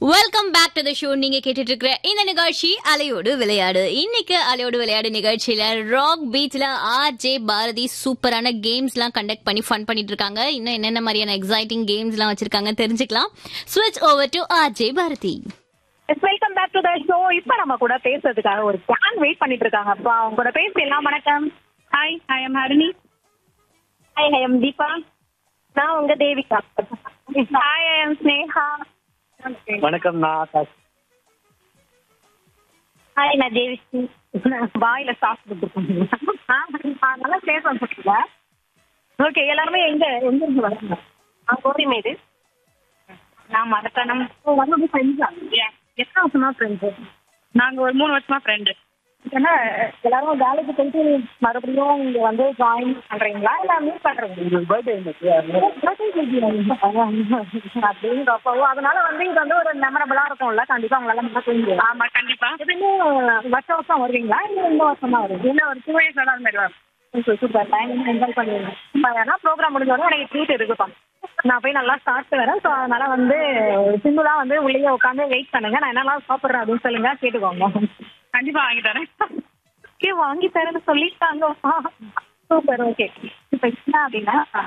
welcome back to the show நீங்க கேட்டுட்டு இருக்கிற இந்த நிகழ்ச்சி அலையோடு விளையாடு இன்னைக்கு அலையோடு விளையாடு நிகழ்ச்சியில ராக் பீச்ல ஆர் ஜே பாரதி சூப்பரான கேம்ஸ் எல்லாம் கண்டக்ட் பண்ணி ஃபன் பண்ணிட்டு இருக்காங்க இன்னும் என்னென்ன மாதிரியான எக்ஸைட்டிங் கேம்ஸ் எல்லாம் வச்சிருக்காங்க தெரிஞ்சுக்கலாம் ஸ்விட்ச் over to R J Bharathi welcome back to the show இப்போ நம்ம கூட பேசுறதுக்காக ஒரு கேன் வெயிட் பண்ணிட்டு இருக்காங்க அப்பா அவங்க கூட பேசலாம் வணக்கம் hi I am Harini hi I am Deepa நான் உங்க Devika hi I am Sneha வணக்கம் நான் ஆகாஷ் ஹாய் நான் தேவிஸ்ரீ வாயில சாப்பிட்டு நல்லா பேச சொல்லுங்க ஓகே எல்லாருமே எங்க எங்க இருந்து வராங்க நான் கோரிமேடு நான் மரக்கணம் வந்து ஃப்ரெண்ட்ஸா எத்தனை வருஷமா ஃப்ரெண்ட்ஸு நாங்க ஒரு மூணு வருஷமா ஃப்ரெண்டு ஏன்னா எல்லாரும் வேலைக்கு போயிட்டு மறுபடியும் இங்க வந்து ஜாயின் பண்றீங்களா இல்ல மீட் பண்றீங்களா பர்த்டே அப்படிங்கிறப்போ அதனால வந்து இது வந்து ஒரு மெமரபிளா இருக்கும்ல கண்டிப்பா உங்களால மறக்க முடியும் ஆமா கண்டிப்பா எப்பயுமே வருஷம் வருஷம் வருவீங்களா இல்ல இந்த வருஷம் தான் வருவீங்க இன்னும் ஒரு டூ இயர்ஸ் தான் மாதிரி வரும் சூப்பர் டைம் என்ஜாய் பண்ணுவீங்க ஏன்னா ப்ரோக்ராம் முடிஞ்ச உடனே எனக்கு ட்ரீட் இருக்குப்பா நான் போய் நல்லா சாப்பிட்டு வரேன் ஸோ அதனால வந்து சிம்பிளா வந்து உள்ளே உட்காந்து வெயிட் பண்ணுங்க நான் என்னெல்லாம் சாப்பிட்றேன் அப்படின்னு சொல்லுங்க கேட்டுக்கோங்க கண்டிப்பா வாங்கி தரேன் ஓகே வாங்கி தரேன்னு சொல்லிட்டாங்க சூப்பர் ஓகே இப்போ என்ன அப்படின்னா